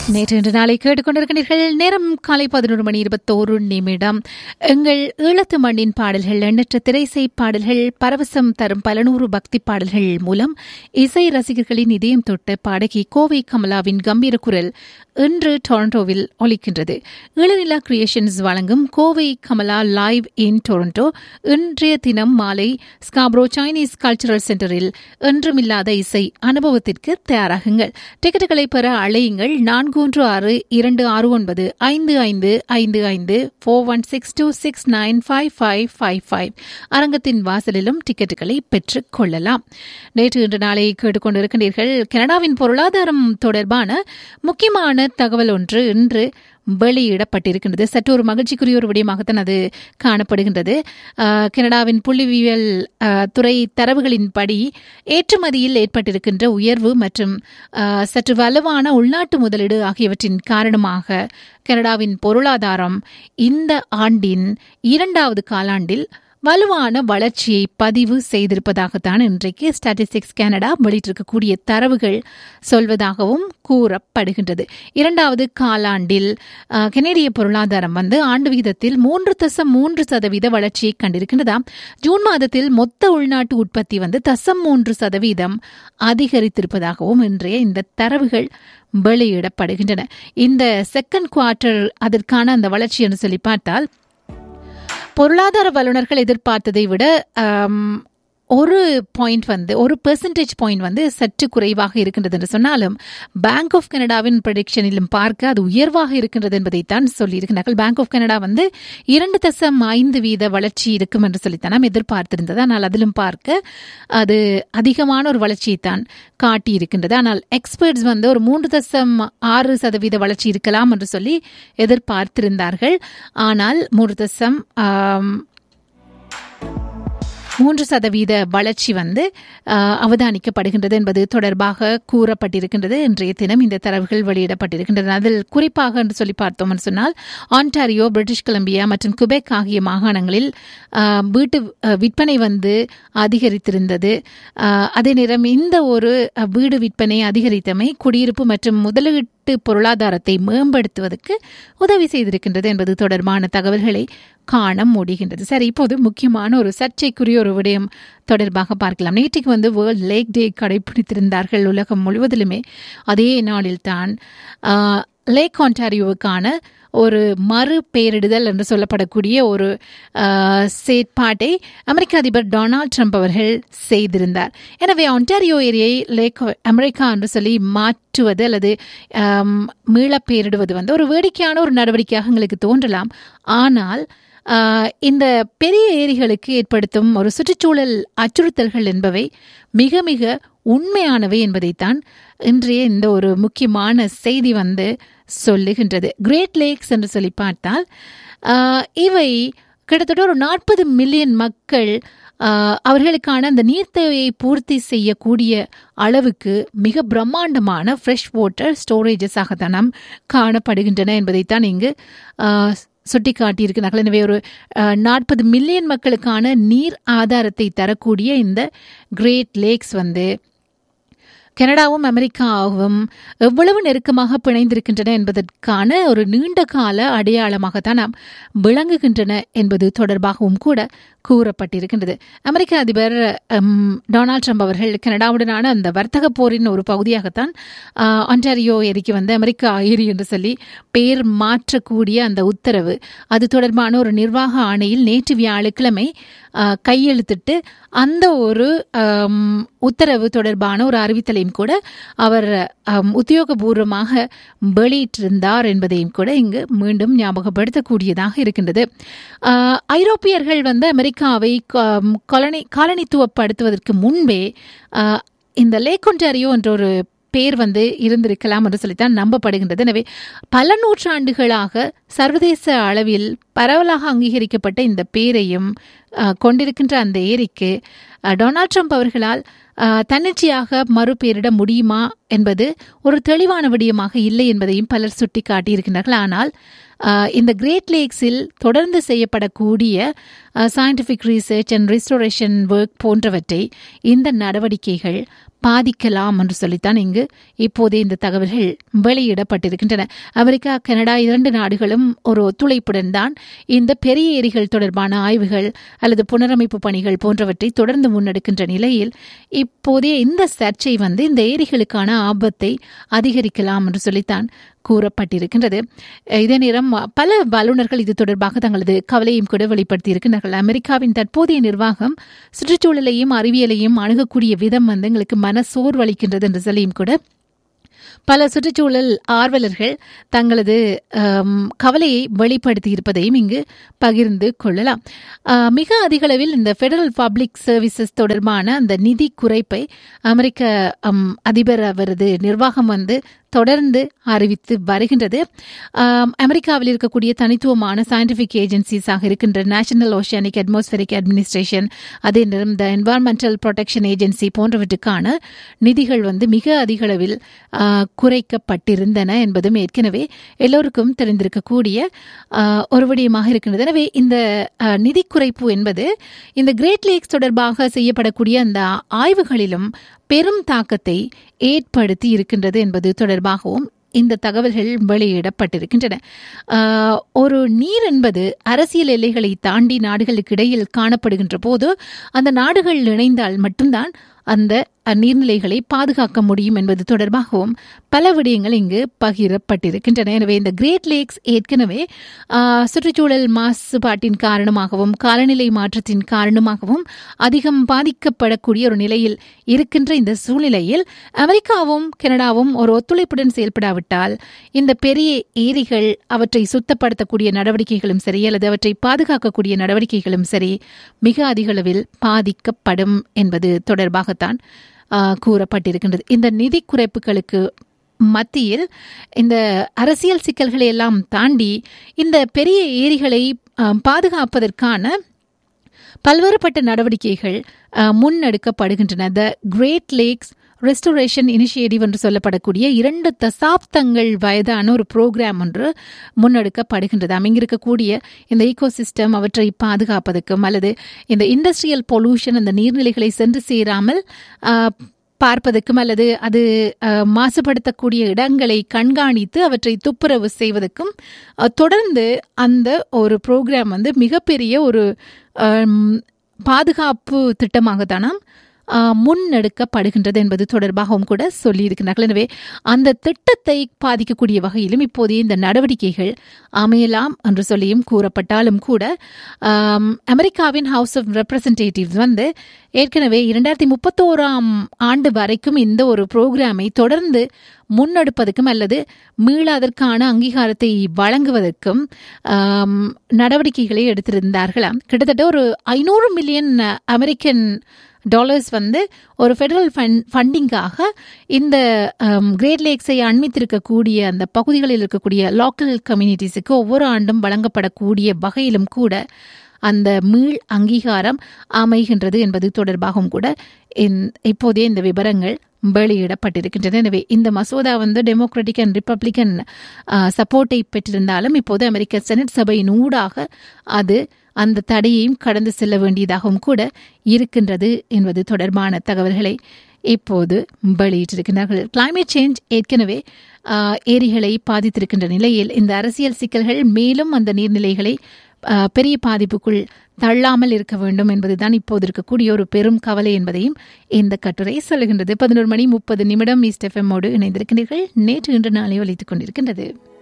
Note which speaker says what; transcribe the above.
Speaker 1: நேற்று இன்று நாளை கேட்டுக்கொண்டிருக்கிறீர்கள் நேரம் காலை பதினொரு மணி இருபத்தோரு நிமிடம் எங்கள் ஈழத்து மண்ணின் பாடல்கள் எண்ணற்ற திரைசை பாடல்கள் பரவசம் தரும் பல நூறு பக்தி பாடல்கள் மூலம் இசை ரசிகர்களின் இதயம் தொட்ட பாடகி கோவை கமலாவின் கம்பீர குரல் இன்று டொரண்டோவில் ஒலிக்கின்றது ஈழநிலா கிரியேஷன்ஸ் வழங்கும் Kovai Kamala live in Toronto இன்றைய தினம் மாலை ஸ்காப்ரோ சைனீஸ் கல்ச்சரல் சென்டரில் என்றுமில்லாத இசை அனுபவத்திற்கு தயாராகுங்கள் டிக்கெட்டுகளை பெற அழையுங்கள் நான்கு ஒன்று ஆறு இரண்டு ஆறு ஒன்பது ஐந்து ஐந்து ஐந்து ஐந்து four one six two six nine five five five five அரங்கத்தின் வாசலிலும் டிக்கெட்டுகளை பெற்றுக் கொள்ளலாம் நேற்று இன்று நாளை கேட்டுக்கொண்டிருக்கின்றீர்கள் கனடாவின் பொருளாதாரம் தொடர்பான முக்கியமான தகவல் ஒன்று இன்று வெளியிடப்பட்டிருக்கின்றது சற்று ஒரு மகிழ்ச்சிக்குரிய ஒரு விடயமாகத்தான் அது காணப்படுகின்றது ஆஹ், கனடாவின் புள்ளிவியல் ஆஹ், துறை தரவுகளின்படி ஏற்றுமதியில் ஏற்பட்டிருக்கின்ற உயர்வு மற்றும் ஆஹ், சற்று வலுவான உள்நாட்டு முதலீடு ஆகியவற்றின் காரணமாக கனடாவின் பொருளாதாரம் இந்த ஆண்டின் இரண்டாவது காலாண்டில் வலுவான வளர்ச்சியை பதிவு செய்திருப்பதாகத்தான் இன்றைக்கு ஸ்டாட்டிஸ்டிக்ஸ் கனடா வெளியிட்டிருக்கக்கூடிய தரவுகள் சொல்வதாகவும் கூறப்படுகின்றது இரண்டாவது காலாண்டில் அஹ், கனேடிய பொருளாதாரம் வந்து ஆண்டு விகிதத்தில் மூன்று தசம் மூன்று சதவீத வளர்ச்சியை கண்டிருக்கின்றதாம் ஜூன் மாதத்தில் மொத்த உள்நாட்டு உற்பத்தி வந்து தசம் மூன்று சதவீதம் அதிகரித்திருப்பதாகவும் இன்றைய இந்த தரவுகள் வெளியிடப்படுகின்றன இந்த செகண்ட் குவார்ட்டர் அதற்கான அந்த வளர்ச்சி என்று சொல்லி பார்த்தால் பொருளாதார வல்லுநர்கள் எதிர்பார்த்ததை விட ஆம், ஒரு பாயிண்ட் வந்து ஒரு பெர்சன்டேஜ் பாயிண்ட் வந்து சற்று குறைவாக இருக்கின்றது என்று சொன்னாலும் பேங்க் ஆஃப் கனடாவின் ப்ரொடிக்ஷனிலும் பார்க்க அது உயர்வாக இருக்கின்றது என்பதைத்தான் சொல்லியிருக்கிறார்கள் பேங்க் ஆஃப் கனடா வந்து இரண்டு தசம் ஐந்து வீத வளர்ச்சி இருக்கும் என்று சொல்லித்தான் நாம் எதிர்பார்த்திருந்தது ஆனால் அதிலும் பார்க்க அது அதிகமான ஒரு வளர்ச்சியைத்தான் காட்டியிருக்கின்றது ஆனால் எக்ஸ்பர்ட்ஸ் வந்து ஒரு மூன்று தசம் ஆறு சதவீத வளர்ச்சி இருக்கலாம் என்று சொல்லி எதிர்பார்த்திருந்தார்கள் ஆனால் மூன்று தசம் ஆம், மூன்று சதவீத வளர்ச்சி வந்து ஆஹ், அவதானிக்கப்படுகின்றது என்பது தொடர்பாக கூறப்பட்டிருக்கின்றது இன்றைய தினம் இந்த தரவுகள் வெளியிடப்பட்டிருக்கின்றன அதில் குறிப்பாக என்று சொல்லி பார்த்தோம் என்று சொன்னால் ஆன்டாரியோ பிரிட்டிஷ் கொலம்பியா மற்றும் குபெக் ஆகிய மாகாணங்களில் ஆஹ், வீட்டு ஆஹ், விற்பனை வந்து அதிகரித்திருந்தது ஆஹ், அதே நேரம் இந்த ஒரு ஆஹ், வீடு விற்பனை அதிகரித்தமை குடியிருப்பு மற்றும் முதலீட்டு பொருளாதாரத்தை மேம்படுத்துவதற்கு உதவி செய்திருக்கின்றது என்பது தொடர்பான தகவல்களை காண முடிகின்றது சரி இப்போது முக்கியமான ஒரு சர்ச்சைக்குரிய ஒரு விடயம் தொடர்பாக பார்க்கலாம் நேற்றுக்கு வந்து வேர்ல்ட் லேக் டே கடைபிடித்திருந்தார்கள் உலகம் முழுவதிலுமே அதே நாளில்தான் ஆஹ், லேக் ஆன்டாரியோவுக்கான ஒரு மறு பெயரிடுதல் என்று சொல்லப்படக்கூடிய ஒரு ஆஹ், செயற்பாட்டை அமெரிக்க அதிபர் டொனால்ட் ட்ரம்ப் அவர்கள் செய்திருந்தார் எனவே ஒன்டாரியோ ஏரியை லேக் அமெரிக்கா என்று சொல்லி மாற்றுவது அல்லது ஆம், மீளப் பெயரிடுவது வந்து ஒரு வேடிக்கையான ஒரு நடவடிக்கையாக எங்களுக்கு தோன்றலாம் ஆனால் ஆஹ், இந்த பெரிய ஏரிகளுக்கு ஏற்படுத்தும் ஒரு சுற்றுச்சூழல் அச்சுறுத்தல்கள் என்பவை மிக மிக உண்மையானவை என்பதைத்தான் இன்றைய இந்த ஒரு முக்கியமான செய்தி வந்து சொல்லுகின்றது கிரேட் லேக்ஸ் என்று சொல்லி பார்த்தால் ஆஹ், இவை கிட்டத்தட்ட ஒரு நாற்பது மில்லியன் மக்கள் ஆஹ், அவர்களுக்கான அந்த நீர் தேவையை பூர்த்தி செய்யக்கூடிய அளவுக்கு மிக பிரம்மாண்டமான ஃப்ரெஷ் வாட்டர் ஸ்டோரேஜஸாக தான் நாம் காணப்படுகின்றன என்பதைத்தான் இங்கு ஆஹ், சுட்டிக்காட்டியிருக்கிறார்கள் எனவே ஒரு நாற்பது மில்லியன் மக்களுக்கான நீர் ஆதாரத்தை தரக்கூடிய இந்த கிரேட் லேக்ஸ் வந்து கனடாவும் அமெரிக்காவும் எவ்வளவு நெருக்கமாக பிணைந்திருக்கின்றன என்பதற்கான ஒரு நீண்ட கால அடையாளமாகத்தான் நாம் விளங்குகின்றன என்பது தொடர்பாகவும் கூட கூறப்பட்டிருக்கின்றது அமெரிக்க அதிபர் ஹம், டொனால்ட் ட்ரம்ப் அவர்கள் கனடாவுடனான அந்த வர்த்தக போரின் ஒரு பகுதியாகத்தான் ஆஹ், ஒன்டாரியோ ஏரிக்கு வந்து அமெரிக்கா ஏரி என்று சொல்லி பெயர் மாற்றக்கூடிய அந்த உத்தரவு அது தொடர்பான ஒரு நிர்வாக ஆணையில் நேற்று வியாழக்கிழமை ஆஹ், கையெழுத்திட்டு அந்த ஒரு ஆம், உத்தரவு தொடர்பான ஒரு அறிவித்தலையும் கூட அவர் ஆம், உத்தியோகபூர்வமாக வெளியிட்டிருந்தார் என்பதையும் கூட இங்கு மீண்டும் ஞாபகப்படுத்தக்கூடியதாக இருக்கின்றது ஆஹ், ஐரோப்பியர்கள் வந்து அமெரிக்காவை கா- கொலனி காலனித்துவப்படுத்துவதற்கு முன்பே ஆஹ், இந்த லேக் ஒன்டாரியோ என்ற ஒரு பேர் வந்து இருந்திருக்கலாம் என்று சொல்லித்தான் நம்பப்படுகின்றது எனவே பல நூற்றாண்டுகளாக சர்வதேச அளவில் பரவலாக அங்கீகரிக்கப்பட்ட இந்த பேரையும் அஹ், கொண்டிருக்கின்ற அந்த ஏரிக்கு அஹ், டொனால்ட் ட்ரம்ப் அவர்களால் அஹ், தன்னிச்சையாக மறுபெயரிட முடியுமா என்பது ஒரு தெளிவான விடயமாக இல்லை என்பதையும் பலர் சுட்டிக்காட்டியிருக்கின்றார்கள் ஆனால் அஹ், இந்த கிரேட் லேக்ஸில் தொடர்ந்து செய்யப்படக்கூடிய scientific research and restoration work போன்றவற்றை இந்த நடவடிக்கைகள் பாதிக்கலாம் என்று சொல்லித்தான் இங்கு இப்போதே இந்த தகவல்கள் வெளியிடப்பட்டிருக்கின்றன அமெரிக்கா கனடா இரண்டு நாடுகளும் ஒரு ஒத்துழைப்புடன் தான் இந்த பெரிய ஏரிகள் தொடர்பான ஆய்வுகள் அல்லது புனரமைப்பு பணிகள் போன்றவற்றை தொடர்ந்து முன்னெடுக்கின்ற நிலையில் இப்போதைய இந்த சர்ச்சை வந்து இந்த ஏரிகளுக்கான ஆபத்தை அதிகரிக்கலாம் என்று சொல்லித்தான் கூறப்பட்டிருக்கின்றது இதே நேரம் பல வல்லுநர்கள் இது தொடர்பாக தங்களது கவலையும் கூட வெளிப்படுத்தியிருக்கிறார்கள் அமெரிக்காவின் தற்போதைய நிர்வாகம் சுற்றுச்சூழலையும் அறிவியலையும் அணுகக்கூடிய விதம் வந்து எங்களுக்கு மன சோர்வளிக்கின்றது என்று சொல்லியும் கூட பல சுற்றுச்சூழல் ஆர்வலர்கள் தங்களது கவலையை வெளிப்படுத்தி இருப்பதையும் இங்கு பகிர்ந்து கொள்ளலாம் மிக அதிக அளவில் இந்த பெடரல் பப்ளிக் சர்வீசஸ் தொடர்பான அந்த நிதி குறைப்பை அமெரிக்க அதிபர் அவரது நிர்வாகம் வந்து தொடர்ந்து அறிவித்து வருகின்றது அமெரிக்காவில் இருக்கக்கூடிய தனித்துவமான சயின்டிபிக் ஏஜென்சிஸாக இருக்கின்ற நேஷனல் ஓஷியானிக் அட்மாஸ்பரிக் அட்மினிஸ்ட்ரேஷன் அதே நேரம் த என்வாரன்மெண்டல் ப்ரொடெக்ஷன் ஏஜென்சி போன்றவற்றுக்கான நிதிகள் வந்து மிக அதிக அளவில் குறைக்கப்பட்டிருந்தன என்பதும் ஏற்கனவே எல்லோருக்கும் தெரிந்திருக்கக்கூடிய ஒரு விடயமாக இருக்கின்றது எனவே இந்த நிதி குறைப்பு என்பது இந்த கிரேட் லேக்ஸ் தொடர்பாக செய்யப்படக்கூடிய அந்த ஆய்வுகளிலும் பெரும் தாக்கத்தை ஏற்படுத்தி இருக்கின்றது என்பது தொடர்பாகவும் இந்த தகவல்கள் வெளியிடப்பட்டிருக்கின்றன ஒரு நீர் என்பது அரசியல் எல்லைகளை தாண்டி நாடுகளுக்கு இடையில் காணப்படுகின்ற போது அந்த நாடுகள் இணைந்தால் மட்டும்தான் அந்த நீர்நிலைகளை பாதுகாக்க முடியும் என்பது தொடர்பாகவும் பல விடயங்கள் இங்கு பகிரப்பட்டிருக்கின்றன எனவே இந்த கிரேட் லேக்ஸ் ஏற்கனவே சுற்றுச்சூழல் மாசுபாட்டின் காரணமாகவும் காலநிலை மாற்றத்தின் காரணமாகவும் அதிகம் பாதிக்கப்படக்கூடிய ஒரு நிலையில் இருக்கின்ற இந்த சூழ்நிலையில் அமெரிக்காவும் கனடாவும் ஒரு ஒத்துழைப்புடன் செயல்படாவிட்டால் இந்த பெரிய ஏரிகள் அவற்றை சுத்தப்படுத்தக்கூடிய நடவடிக்கைகளும் சரி அல்லது அவற்றை பாதுகாக்கக்கூடிய நடவடிக்கைகளும் சரி மிக அதிக அளவில் பாதிக்கப்படும் என்பது தொடர்பாகத்தான் கூறப்பட்டிருக்கின்றது இந்த நிதி குறைப்புகளுக்கு மத்தியில் இந்த அரசியல் சிக்கல்களை எல்லாம் தாண்டி இந்த பெரிய ஏரிகளை பாதுகாப்பதற்கான பல்வேறுபட்ட நடவடிக்கைகள் முன்னெடுக்கப்படுகின்றன the great lakes restoration initiative என்று சொல்லப்படக்கூடிய இரண்டு தசாப்தங்கள் வயதான ஒரு ப்ரோக்ராம் ஒன்று முன்னெடுக்கப்படுகின்றது அமைங்கிருக்கக்கூடிய இந்த ஈகோசிஸ்டம் அவற்றை பாதுகாப்பதற்கும் அல்லது இந்த இண்டஸ்ட்ரியல் பொல்யூஷன் அந்த நீர்நிலைகளை சென்று சேராமல் பார்ப்பதற்கும் அல்லது அது மாசுபடுத்தக்கூடிய இடங்களை கண்காணித்து அவற்றை துப்புரவு செய்வதற்கும் தொடர்ந்து அந்த ஒரு ப்ரோக்ராம் வந்து மிகப்பெரிய ஒரு பாதுகாப்பு திட்டமாக தானாம் முன்னெடுக்கப்படுகின்றது என்பது தொடர்பாகவும் கூட சொல்லியிருக்கிறார்கள் எனவே அந்த திட்டத்தை பாதிக்கக்கூடிய வகையிலும் இப்போதைய இந்த நடவடிக்கைகள் அமையலாம் என்று சொல்லியும் கூறப்பட்டாலும் கூட அமெரிக்காவின் ஹவுஸ் ஆஃப் ரெப்ரசன்டேட்டிவ்ஸ் வந்து ஏற்கனவே இரண்டாயிரத்தி முப்பத்தோராம் ஆண்டு வரைக்கும் இந்த ஒரு புரோகிராமை தொடர்ந்து முன்னெடுப்பதற்கும் அல்லது மீள அதற்கான அங்கீகாரத்தை வழங்குவதற்கும் நடவடிக்கைகளை எடுத்திருந்தார்களாம் கிட்டத்தட்ட ஒரு ஐநூறு மில்லியன் அமெரிக்கன் டாலர்ஸ் வந்து ஒரு ஃபெடரல் ஃபண்ட் ஃபண்டிங்காக இந்த கிரேட் லேக்ஸை அண்மித்திருக்கக்கூடிய அந்த பகுதிகளில் இருக்கக்கூடிய லோக்கல் கம்யூனிட்டிஸுக்கு ஒவ்வொரு ஆண்டும் வழங்கப்படக்கூடிய வகையிலும் கூட அந்த மீள் அங்கீகாரம் அமைகின்றது என்பது தொடர்பாகவும் கூட இப்போதைய இந்த விவரங்கள் வெளியிடப்பட்டிருக்கின்றன எனவே இந்த மசோதா வந்து டெமோக்ராட்டிக் அண்ட் ரிப்பப்ளிகன் சப்போர்ட்டை பெற்றிருந்தாலும் இப்போது அமெரிக்க செனட் சபையின் ஊடாக அது அந்த தடையையும் கடந்து செல்ல வேண்டியதாகவும் கூட இருக்கின்றது என்பது தொடர்பான தகவல்களை இப்போது வெளியிட்டிருக்கிறார்கள் கிளைமேட் சேஞ்ச் ஏற்கனவே ஏரிகளை பாதித்திருக்கின்ற நிலையில் இந்த அரசியல் சிக்கல்கள் மேலும் அந்த நீர்நிலைகளை பெரிய பாதிப்புக்குள் தள்ளாமல் இருக்க வேண்டும் என்பதுதான் இப்போது இருக்கக்கூடிய ஒரு பெரும் கவலை என்பதையும் இந்த கட்டுரை சொல்லுகின்றது பதினோரு மணி முப்பது நிமிடம் ஈஸ்ட் எஃப்எம்மோடு இணைந்திருக்கின்றீர்கள் நேற்று இன்று நாளை ஒலித்துக் கொண்டிருக்கின்றது